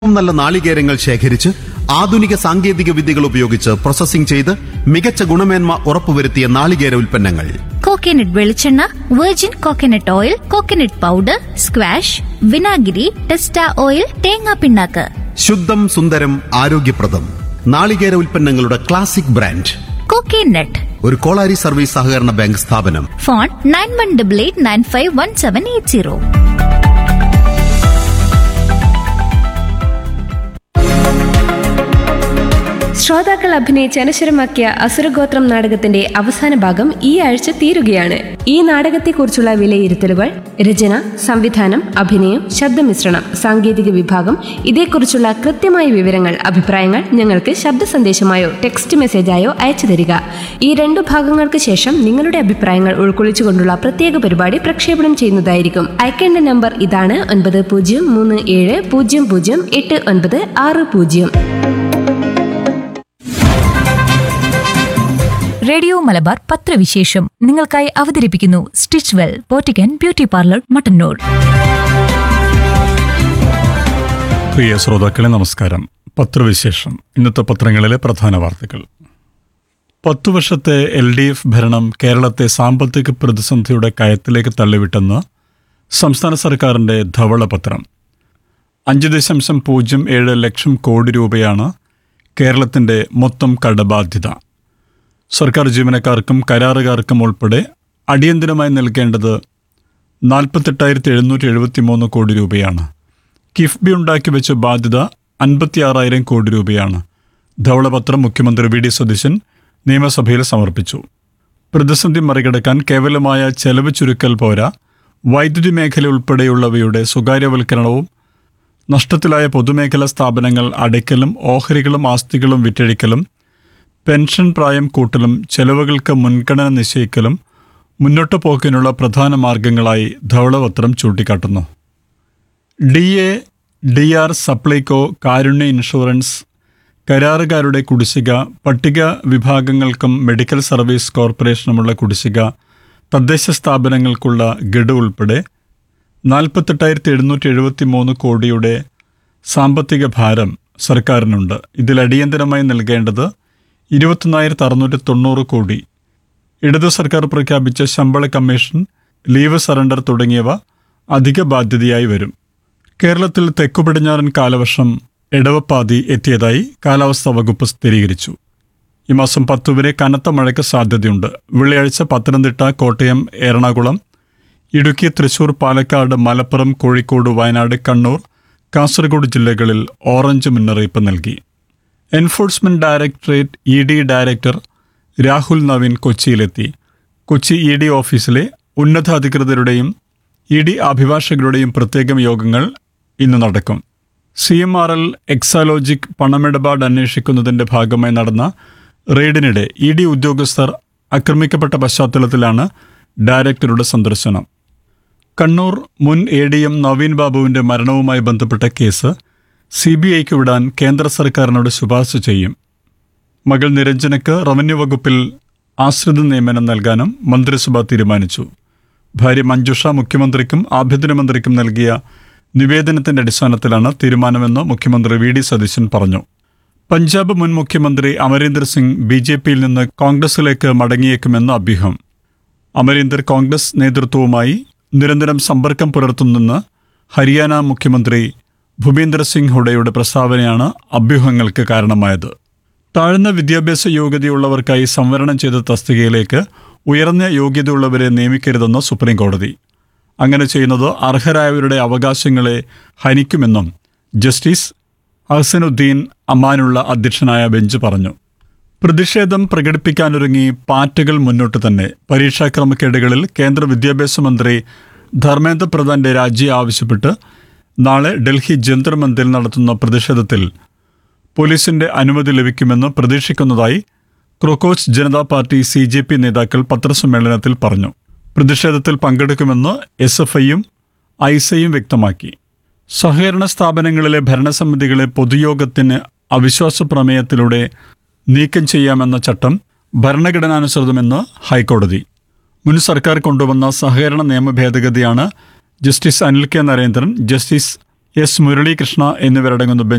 ഏറ്റവും നല്ല നാളികേരങ്ങൾ ശേഖരിച്ച് ആധുനിക സാങ്കേതിക വിദ്യകൾ ഉപയോഗിച്ച് പ്രോസസ്സിംഗ് ചെയ്ത് മികച്ച ഗുണമേന്മ ഉറപ്പുവരുത്തിയ നാളികേര ഉൽപ്പന്നങ്ങൾ കോക്കനട്ട് വെളിച്ചെണ്ണ virgin coconut oil coconut powder squash വിനാഗിരി ടെസ്റ്റ ഓയിൽ തേങ്ങാ പിണ്ണാക്ക് ശുദ്ധം സുന്ദരം ആരോഗ്യപ്രദം നാളികേര ഉൽപ്പന്നങ്ങളുടെ ക്ലാസിക് ബ്രാൻഡ് കോക്കനട്ട് ഒരു കോളാരി സർവീസ് സഹകരണ ബാങ്ക് സ്ഥാപനം phone nine one double eight nine five one seven eight zero ശ്രോതാക്കൾ അഭിനയിച്ച് അനശ്വരമാക്കിയ അസുരഗോത്രം നാടകത്തിന്റെ അവസാന ഭാഗം ഈ ആഴ്ച തീരുകയാണ് ഈ നാടകത്തെക്കുറിച്ചുള്ള വിലയിരുത്തലുകൾ രചന സംവിധാനം അഭിനയം ശബ്ദമിശ്രണം സാങ്കേതിക വിഭാഗം ഇതേക്കുറിച്ചുള്ള കൃത്യമായ വിവരങ്ങൾ അഭിപ്രായങ്ങൾ ഞങ്ങൾക്ക് ശബ്ദ സന്ദേശമായോ ടെക്സ്റ്റ് മെസ്സേജായോ അയച്ചു തരിക ഈ രണ്ടു ഭാഗങ്ങൾക്ക് ശേഷം നിങ്ങളുടെ അഭിപ്രായങ്ങൾ ഉൾക്കൊള്ളിച്ചുകൊണ്ടുള്ള പ്രത്യേക പരിപാടി പ്രക്ഷേപണം ചെയ്യുന്നതായിരിക്കും അയക്കേണ്ട നമ്പർ ഇതാണ് ഒൻപത് പൂജ്യം മൂന്ന് ഏഴ് പൂജ്യം പൂജ്യം എട്ട് ഒൻപത് ആറ് പൂജ്യം റേഡിയോ മലബാർ പത്രവിശേഷം നിങ്ങൾക്കായി അവതരിപ്പിക്കുന്നു സ്റ്റിച്ച് വെൽ പോറ്റിക്കൻ ബ്യൂട്ടി പാർലർ മട്ടന്നൂർ പ്രിയ ശ്രോതാക്കളെ നമസ്കാരം പത്രവിശേഷം ഇന്നത്തെ പത്രങ്ങളിലെ പ്രധാന വാർത്തകൾ പത്തു വർഷത്തെ എൽ ഡി എഫ് ഭരണം കേരളത്തെ സാമ്പത്തിക പ്രതിസന്ധിയുടെ കയത്തിലേക്ക് തള്ളിവിട്ടെന്ന് സംസ്ഥാന സർക്കാരിന്റെ ധവളപത്രം അഞ്ച് ദശാംശം പൂജ്യം ഏഴ് ലക്ഷം കോടി രൂപയാണ് കേരളത്തിന്റെ മൊത്തം കടബാധ്യത സർക്കാർ ജീവനക്കാർക്കും കരാറുകാർക്കും ഉൾപ്പെടെ അടിയന്തരമായി നൽകേണ്ടത് നാൽപ്പത്തെട്ടായിരത്തി എഴുന്നൂറ്റി എഴുപത്തി മൂന്ന് കോടി രൂപയാണ് കിഫ്ബി ഉണ്ടാക്കി വെച്ച ബാധ്യത അൻപത്തിയാറായിരം കോടി രൂപയാണ് ധവളപത്രം മുഖ്യമന്ത്രി വി ഡി സതീശൻ നിയമസഭയിൽ സമർപ്പിച്ചു പ്രതിസന്ധി മറികടക്കാൻ കേവലമായ ചെലവ് ചുരുക്കൽ പോരാ വൈദ്യുതി മേഖല ഉൾപ്പെടെയുള്ളവയുടെ സ്വകാര്യവൽക്കരണവും നഷ്ടത്തിലായ പൊതുമേഖലാ സ്ഥാപനങ്ങൾ അടയ്ക്കലും ഓഹരികളും ആസ്തികളും വിറ്റഴിക്കലും പെൻഷൻ പ്രായം കൂട്ടലും ചെലവുകൾക്ക് മുൻഗണന നിശ്ചയിക്കലും മുന്നോട്ടു പോക്കിനുള്ള പ്രധാന മാർഗങ്ങളായി ധവളപത്രം ചൂണ്ടിക്കാട്ടുന്നു D A D R Supplyco Karunya insurance കരാറുകാരുടെ കുടിശ്ശിക പട്ടിക വിഭാഗങ്ങൾക്കും മെഡിക്കൽ സർവീസ് കോർപ്പറേഷനുമുള്ള കുടിശ്ശിക തദ്ദേശ സ്ഥാപനങ്ങൾക്കുള്ള ഗഡു ഉൾപ്പെടെ നാൽപ്പത്തെട്ടായിരത്തി എഴുന്നൂറ്റി എഴുപത്തി മൂന്ന് കോടിയുടെ സാമ്പത്തിക ഭാരം സർക്കാരിനുണ്ട് ഇതിൽ അടിയന്തരമായി നൽകേണ്ടത് ഇരുപത്തൊന്നായിരത്തി അറുന്നൂറ്റി തൊണ്ണൂറ് കോടി ഇടതു സർക്കാർ പ്രഖ്യാപിച്ച ശമ്പള കമ്മീഷൻ ലീവ് സറണ്ടർ തുടങ്ങിയവ അധിക ബാധ്യതയായി വരും കേരളത്തിൽ തെക്കു പടിഞ്ഞാറൻ കാലവർഷം ഇടവപ്പാതി എത്തിയതായി കാലാവസ്ഥാ വകുപ്പ് സ്ഥിരീകരിച്ചു ഈ മാസം പത്ത് വരെ കനത്ത മഴയ്ക്ക് സാധ്യതയുണ്ട് വെള്ളിയാഴ്ച പത്തനംതിട്ട കോട്ടയം എറണാകുളം ഇടുക്കി തൃശൂർ പാലക്കാട് മലപ്പുറം കോഴിക്കോട് വയനാട് കണ്ണൂർ കാസർഗോഡ് ജില്ലകളിൽ ഓറഞ്ച് മുന്നറിയിപ്പ് നൽകി enforcement directorate E D director Rahul Naveen കൊച്ചിയിലെത്തി കൊച്ചി ഇ ഡി ഓഫീസിലെ ഉന്നതാധികൃതരുടെയും ഇ ഡി അഭിഭാഷകരുടെയും പ്രത്യേകം യോഗങ്ങൾ ഇന്ന് നടക്കും C M R L Exalogic പണമിടപാട് അന്വേഷിക്കുന്നതിന്റെ ഭാഗമായി നടന്ന റെയ്ഡിനിടെ ഇ ഡി ഉദ്യോഗസ്ഥർ ആക്രമിക്കപ്പെട്ട പശ്ചാത്തലത്തിലാണ് ഡയറക്ടറുടെ സന്ദർശനം കണ്ണൂർ മുൻ എ ഡി എം നവീൻ ബാബുവിന്റെ മരണവുമായി ബന്ധപ്പെട്ട കേസ് സി ബി ഐക്ക് വിടാൻ കേന്ദ്ര സർക്കാരിനോട് ശുപാർശ ചെയ്യും മകൾ നിരഞ്ജനക്ക് റവന്യൂ വകുപ്പിൽ ആശ്രിത നിയമനം നൽകാനും മന്ത്രിസഭ തീരുമാനിച്ചു ഭാര്യ മഞ്ജുഷ മുഖ്യമന്ത്രിക്കും ആഭ്യന്തരമന്ത്രിക്കും നൽകിയ നിവേദനത്തിന്റെ അടിസ്ഥാനത്തിലാണ് തീരുമാനമെന്ന് മുഖ്യമന്ത്രി വി ഡി സതീശൻ പറഞ്ഞു പഞ്ചാബ് മുൻ മുഖ്യമന്ത്രി അമരീന്ദർ സിംഗ് ബി ജെ പിയിൽ നിന്ന് കോൺഗ്രസിലേക്ക് മടങ്ങിയേക്കുമെന്ന് അഭ്യൂഹം അമരീന്ദർ കോൺഗ്രസ് നേതൃത്വവുമായി നിരന്തരം സമ്പർക്കം പുലർത്തുന്നെന്ന് ഹരിയാന മുഖ്യമന്ത്രി ഭൂപീന്ദർ സിംഗ് ഹുഡയുടെ പ്രസ്താവനയാണ് അഭ്യൂഹങ്ങൾക്ക് കാരണമായത് താഴ്ന്ന വിദ്യാഭ്യാസ യോഗ്യതയുള്ളവർക്കായി സംവരണം ചെയ്ത തസ്തികയിലേക്ക് ഉയർന്ന യോഗ്യതയുള്ളവരെ നിയമിക്കരുതെന്ന് സുപ്രീം കോടതി അങ്ങനെ ചെയ്യുന്നത് അർഹരായവരുടെ അവകാശങ്ങളെ ഹനിക്കുമെന്നും ജസ്റ്റിസ് ഹസനുദ്ദീൻ അമാനുള്ള അധ്യക്ഷനായ ബെഞ്ച് പറഞ്ഞു പ്രതിഷേധം പ്രകടിപ്പിക്കാനൊരുങ്ങി പാറ്റുകൾ മുന്നോട്ട് തന്നെ പരീക്ഷാക്രമക്കേടുകളിൽ കേന്ദ്ര വിദ്യാഭ്യാസ മന്ത്രി ധർമ്മേന്ദ്ര പ്രധാന്റെ രാജി ആവശ്യപ്പെട്ട് നാളെ ഡൽഹി ജന്തർ മന്ദിൽ നടത്തുന്ന പ്രതിഷേധത്തിൽ പോലീസിന്റെ അനുമതി ലഭിക്കുമെന്ന് പ്രതീക്ഷിക്കുന്നതായി ക്രോക്കോച്ച് Janata party C J P നേതാക്കൾ പത്രസമ്മേളനത്തിൽ പറഞ്ഞു പ്രതിഷേധത്തിൽ പങ്കെടുക്കുമെന്ന് എസ് എഫ് ഐയും ഐസയും വ്യക്തമാക്കി സഹകരണ സ്ഥാപനങ്ങളിലെ ഭരണസമിതികളെ പൊതുയോഗത്തിന് അവിശ്വാസ പ്രമേയത്തിലൂടെ നീക്കം ചെയ്യാമെന്ന ചട്ടം ഭരണഘടനാനുസൃതമെന്ന് ഹൈക്കോടതി മുൻ സർക്കാർ കൊണ്ടുവന്ന സഹകരണ നിയമ ഭേദഗതിയാണ് justice Anil K Narendran justice S Muralikrishna എന്നിവരടങ്ങുന്ന ബെഞ്ച്